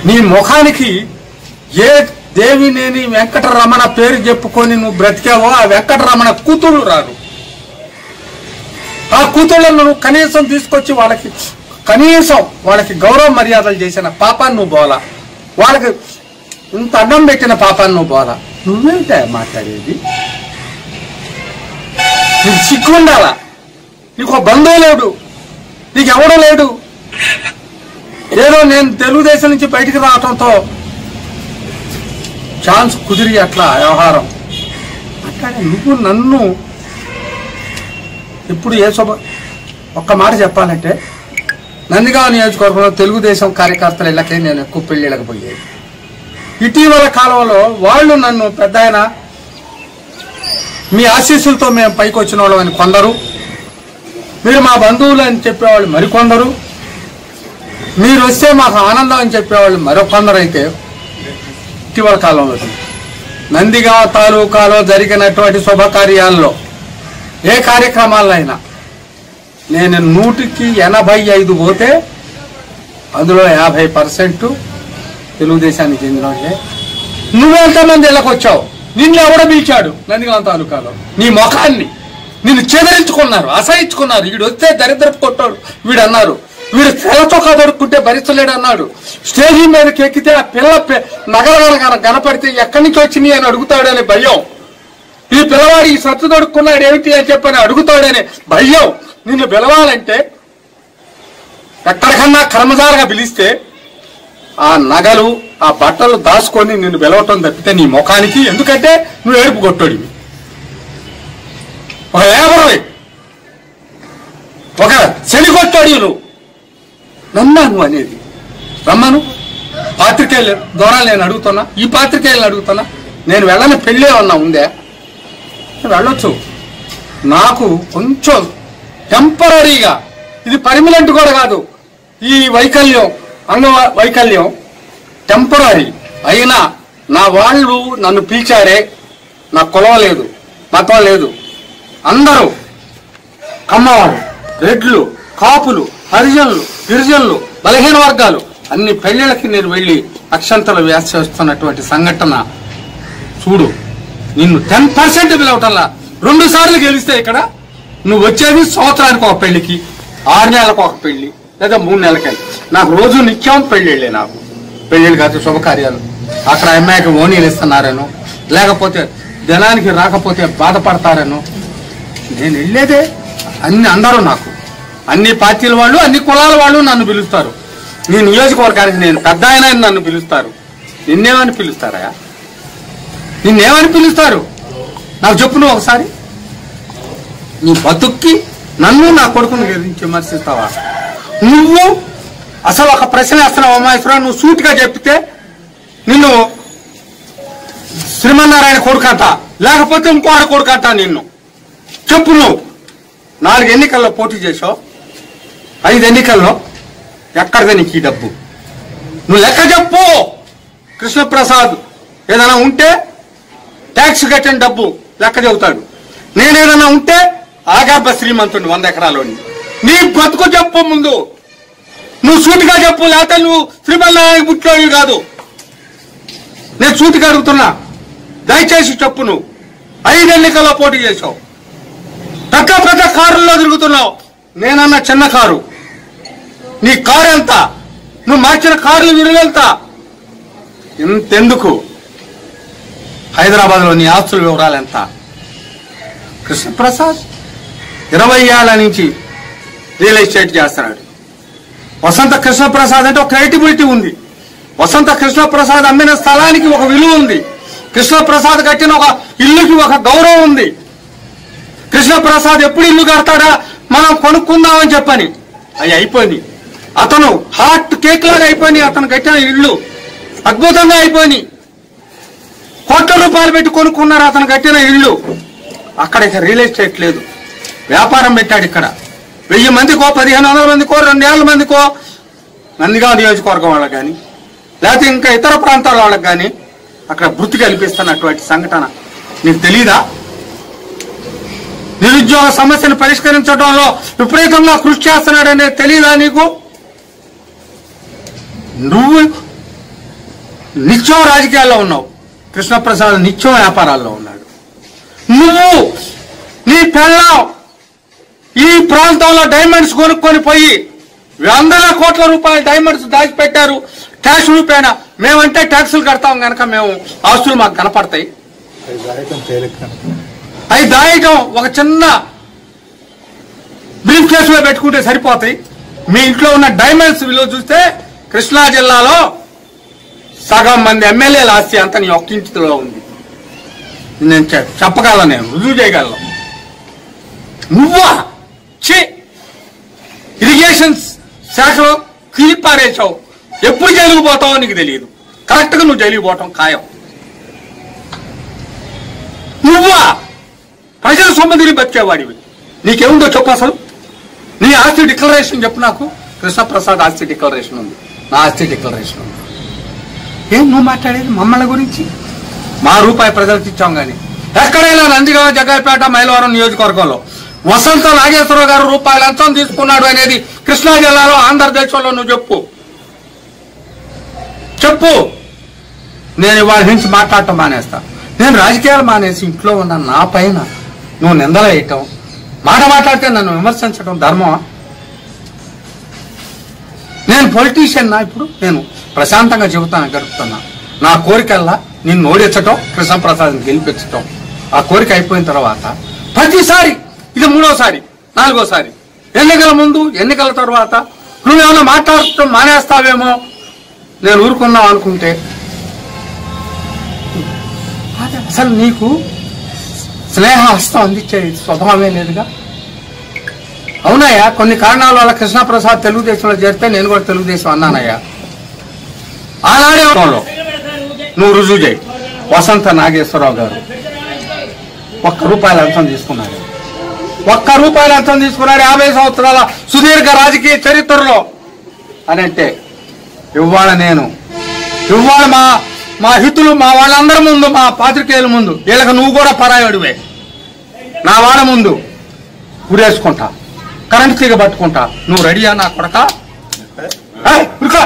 నీ ముఖానికి ఏ దేవినేని వెంకటరమణ పేరు చెప్పుకొని నువ్వు బ్రతికావో ఆ వెంకటరమణ కూతురు రారు ఆ కూతుళ్ళను నువ్వు కనీసం తీసుకొచ్చి వాళ్ళకి కనీసం వాళ్ళకి గౌరవ మర్యాదలు చేసిన పాపాన్ని నువ్వు బోలా వాళ్ళకి ఇంత అన్నం పెట్టిన పాపాన్ని నువ్వు బోలా నువ్వేంటే మాట్లాడేది నీకు సిగ్గు ఉండాలా నీకు ఒక బంధువు లేడు నీకు ఎవడు లేడు ఏదో నేను తెలుగుదేశం నుంచి బయటికి రావటంతో ఛాన్స్ కుదిరి అట్లా వ్యవహారం అట్లాగే నువ్వు నన్ను ఇప్పుడు ఏ శుభ ఒక్క మాట చెప్పాలంటే నందిగామ నియోజకవర్గంలో తెలుగుదేశం కార్యకర్తలు ఇళ్ళకే నేను ఎక్కువ పెళ్ళిళ్ళకి పోయేది ఇటీవల కాలంలో వాళ్ళు నన్ను పెద్ద ఆయన మీ ఆశీస్సులతో మేము పైకి వచ్చిన వాళ్ళం అని కొందరు మీరు మా బంధువులు అని చెప్పేవాళ్ళు మరికొందరు మీరు వస్తే మాకు ఆనందం అని చెప్పేవాళ్ళు మరొకొందరు అయితే ఇటీవల కాలంలో నందిగామ తాలూకాలో జరిగినటువంటి శుభకార్యాల్లో ఏ కార్యక్రమాల్లో అయినా నేను నూటికి ఎనభై ఐదు పోతే అందులో యాభై పర్సెంట్ తెలుగుదేశానికి చెందిన వాళ్ళే నువ్వెంతమంది ఇళ్ళకి వచ్చావు నిన్ను ఎవడ పిలిచాడు నందిగామ తాలూకాలో నీ ముఖాన్ని నిన్ను చెదరించుకున్నారు అసహించుకున్నారు వీడు వస్తే దరిద్రపు కొట్టాడు వీడు అన్నారు వీడు తెల్లచొక్క దొరుకుంటే భరించలేడు అన్నాడు స్టేజీ మీదకి ఎక్కితే ఆ పిల్ల పె- నగరగన కనపడితే ఎక్కడి నుంచి వచ్చినాయి అని అడుగుతాడనే భయం ఈ పిల్లవాడు ఈ సత్తు దొడుక్కున్నాడు ఏమిటి అని చెప్పని అడుగుతాడనే భయం నిన్ను పిలవాలంటే ఎక్కడికన్నా కర్మదారుగా పిలిస్తే ఆ నగలు ఆ బట్టలు దాచుకొని నిన్ను పిలవటం తప్పితే నీ ముఖానికి ఎందుకంటే నువ్వు ఏడుపు కొట్టోడివి ఒక లేబరవి ఒక శని కొట్టాడు నువ్వు నన్నా నువ్వు అనేది రమ్మను పాత్రికేయులు దూరాలు నేను అడుగుతున్నా ఈ పాత్రికేయులను అడుగుతున్నా నేను వెళ్ళని పెళ్ళే ఉన్నా ఉందే వెళ్ళొచ్చు నాకు కొంచెం టెంపరీగా ఇది పర్మనెంట్ కూడా కాదు ఈ వైకల్యం అంగ వైకల్యం టెంపరీ అయినా నా వాళ్ళు నన్ను పిలిచారే నా కులం లేదు మతం లేదు అందరూ కమ్మవాళ్ళు రెడ్లు కాపులు హరిజనులు గిరిజనులు బలహీన వర్గాలు అన్ని పెళ్లిళ్ళకి నేను వెళ్ళి అక్షంతలు వ్యాసేస్తున్నటువంటి సంఘటన చూడు నిన్ను టెన్ పర్సెంట్ పిలవటల్లా రెండు సార్లు గెలిస్తే ఇక్కడ నువ్వు వచ్చేది సంవత్సరానికి ఒక పెళ్లికి ఆరు నెలలకు ఒక పెళ్లి లేదా మూడు నెలలకి నాకు రోజు నిత్యం పెళ్ళిళ్ళే నాకు పెళ్ళిళ్ళు కాదు శుభకార్యాలు అక్కడ అమ్మాయికి ఓనీలు ఇస్తున్నారను లేకపోతే దినానికి రాకపోతే బాధపడతారను నేను వెళ్ళేదే అన్ని అందరూ నాకు అన్ని పార్టీల వాళ్ళు అన్ని కులాల వాళ్ళు నన్ను పిలుస్తారు నీ నియోజకవర్గానికి నేను పెద్ద ఆయన అని నన్ను పిలుస్తారు నిన్నేమని పిలుస్తారా నిన్నేమని పిలుస్తారు నాకు చెప్పు నువ్వు ఒకసారి నీ బతుక్కి నన్ను నా కొడుకుని గురించి విమర్శిస్తావా నువ్వు అసలు ఒక ప్రశ్న వేస్తున్నావు అమ్మాయిశ్వరా నువ్వు సూటిగా చెప్తే నిన్ను శ్రీమన్నారాయణ కొడుకంట లేకపోతే ఇంకో ఆడ కొడుకంట నిన్ను చెప్పు నువ్వు నాలుగు ఎన్నికల్లో పోటీ చేసావు ఐదు ఎన్నికల్లో ఎక్కడిదే నీకు ఈ డబ్బు నువ్వు లెక్క చెప్పు కృష్ణప్రసాద్ ఏదైనా ఉంటే ట్యాక్స్ కట్టిన డబ్బు లెక్క చెబుతాడు నేనేదైనా ఉంటే ఆగాబ శ్రీమంతుడు వంద ఎకరాలోని నీ బతుకు చెప్పు ముందు నువ్వు సూటిగా చెప్పు లేకపోతే నువ్వు శ్రీమన్నారాయణ పుట్టినవి కాదు నేను సూటిగా అడుగుతున్నా దయచేసి చెప్పు నువ్వు ఐదు ఎన్నికల్లో పోటీ చేసావు పెద్ద పెద్ద కారుల్లో తిరుగుతున్నావు నేనన్న చిన్న కారు నీ కారు ఎంత నువ్వు మార్చిన కార్లు విలువెంత ఇంతెందుకు హైదరాబాద్ లో నీ ఆస్తుల వివరాలు ఎంత కృష్ణప్రసాద్ ఇరవై ఏళ్ల నుంచి రియల్ ఎస్టేట్ చేస్తున్నాడు వసంత కృష్ణప్రసాద్ అంటే ఒక క్రెడిబిలిటీ ఉంది వసంత కృష్ణప్రసాద్ అమ్మిన స్థలానికి ఒక విలువ ఉంది కృష్ణప్రసాద్ కట్టిన ఒక ఇల్లుకి ఒక గౌరవం ఉంది కృష్ణప్రసాద్ ఎప్పుడు ఇల్లు కడతాడా మనం కొనుక్కుందామని చెప్పని అవి అయిపోయింది అతను హాట్ కేక్ లాగా అయిపోయింది అతను కట్టిన ఇల్లు అద్భుతంగా అయిపోయింది కోట్ల రూపాయలు పెట్టి కొనుక్కున్నారు అతను కట్టిన ఇల్లు అక్కడ ఇక రియల్ ఎస్టేట్ లేదు వ్యాపారం పెట్టాడు ఇక్కడ వెయ్యి మందికో పదిహేను వందల మందికో రెండేళ్ల మందికో నందిగా నియోజకవర్గం వాళ్ళకి కానీ లేకపోతే ఇంకా ఇతర ప్రాంతాల వాళ్ళకి కానీ అక్కడ వృత్తి కల్పిస్తున్నటువంటి సంఘటన నీకు తెలీదా నిరుద్యోగ సమస్యను పరిష్కరించడంలో విపరీతంగా కృషి చేస్తున్నాడనే తెలియదా నీకు నువ్వు నిత్యం రాజకీయాల్లో ఉన్నావు కృష్ణప్రసాద్ నిత్యం వ్యాపారాల్లో ఉన్నాడు నువ్వు నీ పెళ్ళం ఈ ప్రాంతంలో డైమండ్స్ కొనుక్కొని పోయి వందల కోట్ల రూపాయల డైమండ్స్ దాచిపెట్టారు ట్యాక్స్ రూపేణ మేమంటే ట్యాక్సులు కడతాం గనక మేము ఆస్తులు మాకు కనపడతాయి అది రాయటం తేలిక కనుక. అవి దాయటం ఒక చిన్న బ్రీఫ్ కేసులో పెట్టుకుంటే సరిపోతాయి మీ ఇంట్లో ఉన్న డైమండ్స్ విలువ చూస్తే కృష్ణా జిల్లాలో సగం మంది ఎమ్మెల్యేల ఆస్తి అంతా నీ ఒక్క ఇంటిలో ఉంది నేను చె- చెప్పగలను నేను రుజువు చేయగలను నువ్వా ఛీ ఇరిగేషన్ శాఖలో కీపారేసావు ఎప్పుడు జైలుకు పోతావో నీకు తెలియదు కరెక్ట్గా నువ్వు జైలుకు పోవటం ఖాయం నువ్వా ప్రజల సొమ్ముదిని బతికేవాడివి నీకేముందో చెప్పు అసలు నీ ఆస్తి డిక్లరేషన్ చెప్పు నాకు కృష్ణప్రసాద్ ఆస్తి డిక్లరేషన్ ఉంది నా ఆస్తి డిక్లరేషన్ ఉంది ఏం నువ్వు మాట్లాడేది మమ్మల్ని గురించి మా రూపాయి ప్రజలకు ఇచ్చాం కానీ ఎక్కడైనా నందిగామ జగ్గైపేట మైలవరం నియోజకవర్గంలో వసంత నాగేశ్వరరావు గారు రూపాయలు లంచం తీసుకున్నాడు అనేది కృష్ణా జిల్లాలో ఆంధ్రదేశంలో నువ్వు చెప్పు చెప్పు నేను ఇవాళ నుంచి మాట్లాడటం మానేస్తా నేను రాజకీయాలు మానేసి ఇంట్లో ఉన్న నా పైన నువ్వు నిందలు వేయటం మాట మాట్లాడితే నన్ను విమర్శించడం ధర్మమా నేను పొలిటీషియన్ నా ఇప్పుడు నేను ప్రశాంతంగా చెబుతాను గడుపుతున్నా నా కోరికల్లా నిన్ను ఓడించటం కృష్ణప్రసాద్ని గెలిపించటం ఆ కోరిక అయిపోయిన తర్వాత ప్రతిసారి ఇది మూడోసారి నాలుగోసారి ఎన్నికల ముందు ఎన్నికల తర్వాత నువ్వేమైనా మాట్లాడటం మానేస్తావేమో నేను ఊరుకున్నావు అనుకుంటే అసలు నీకు స్నేహహస్తం అందించే స్వభావమే లేదుగా అవునయ్యా కొన్ని కారణాల వల్ల కృష్ణప్రసాద్ తెలుగుదేశంలో చేరితే నేను కూడా తెలుగుదేశం అన్నానయ్యా ఆనాడే ఉండడంలో నువ్వు రుజువు చేయి వసంత నాగేశ్వరరావు గారు ఒక్క రూపాయల అంతం తీసుకున్నాడు ఒక్క రూపాయల అంతం తీసుకున్నాడు యాభై సంవత్సరాల సుదీర్ఘ రాజకీయ చరిత్రలో అని అంటే ఇవాళ నేను ఇవాళ మా మా హితులు మా వాళ్ళందరి ముందు మా పాత్రికేయుల ముందు వీళ్ళకి నువ్వు కూడా పరాయుడివే నా వాళ్ళ ముందు ఉరేసుకుంటా కరెంట్ తీగ పట్టుకుంటా నువ్వు రెడీయా నా కొడక ఏయ్, ఉరుకో.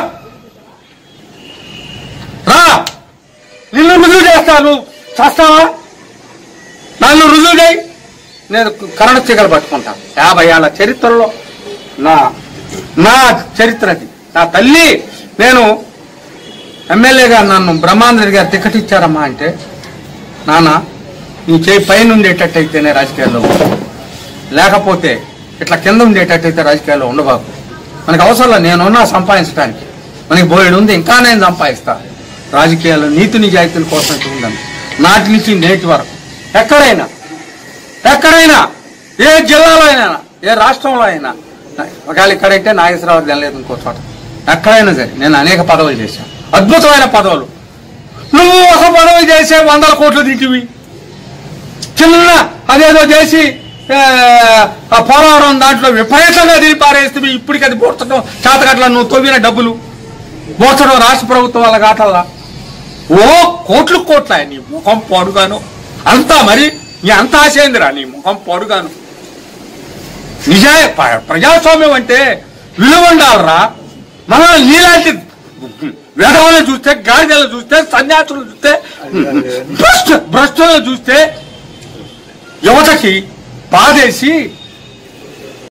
రా నిన్ను రుజువు చేస్తాను చేస్తావా నన్ను రుజువు చేయి నేను కరెంట్ తీగలు పట్టుకుంటా యాభై ఏళ్ళ చరిత్రలో నా నా చరిత్రది నా తల్లి నేను ఎమ్మెల్యేగా నన్ను బ్రహ్మాందరి గారు టికెట్ ఇచ్చారమ్మా అంటే నాన్న నీ చేయి పైన ఉండేటట్టయితేనే రాజకీయాల్లో ఉండు. లేకపోతే ఇట్లా కింద ఉండేటట్టయితే రాజకీయాల్లో ఉండబాకు మనకి అవసరం లేదు నేనున్నా సంపాదించడానికి మనకి బోయడు ఉంది ఇంకా నేను సంపాదిస్తా రాజకీయాల్లో నీతి నిజాయితీల కోసం అయితే ఉందని నాటి నుంచి నేటి వరకు ఎక్కడైనా ఎక్కడైనా ఏ జిల్లాలో అయినా ఏ రాష్ట్రంలో అయినా ఒకవేళ ఇక్కడైతే నాగేశ్వరరావు తినలేదు ఇంకో చోట ఎక్కడైనా సరే నేను అనేక పదవులు చేశాను అద్భుతమైన పదవులు నువ్వు ఒక పదవి చేసే వందల కోట్లు దిగివి చిన్న అదేదో చేసి ఆ, ఆ పోలవరం దాంట్లో విపరీతంగా దిగి పారేస్తే ఇప్పటికి అది బోర్చడం చేతగట్ల నువ్వు తవ్విన డబ్బులు బోర్చడం రాష్ట్ర ప్రభుత్వం వాళ్ళ గాటల్లా ఓ కోట్లు కోట్ల నీ ముఖం పొడుగాను అంతా మరి నీ అంత ఆశేందిరా నీ ముఖం పొడుగాను నిజాయ ప- ప్రజాస్వామ్యం అంటే విలువ ఉండాలరా మనం నీలాంటి వేదవాళ్ళని చూస్తే గాడిదలను చూస్తే సన్యాసులను చూస్తే భ్రష్ట భ్రష్టులను చూస్తే యువతకి బాధేసి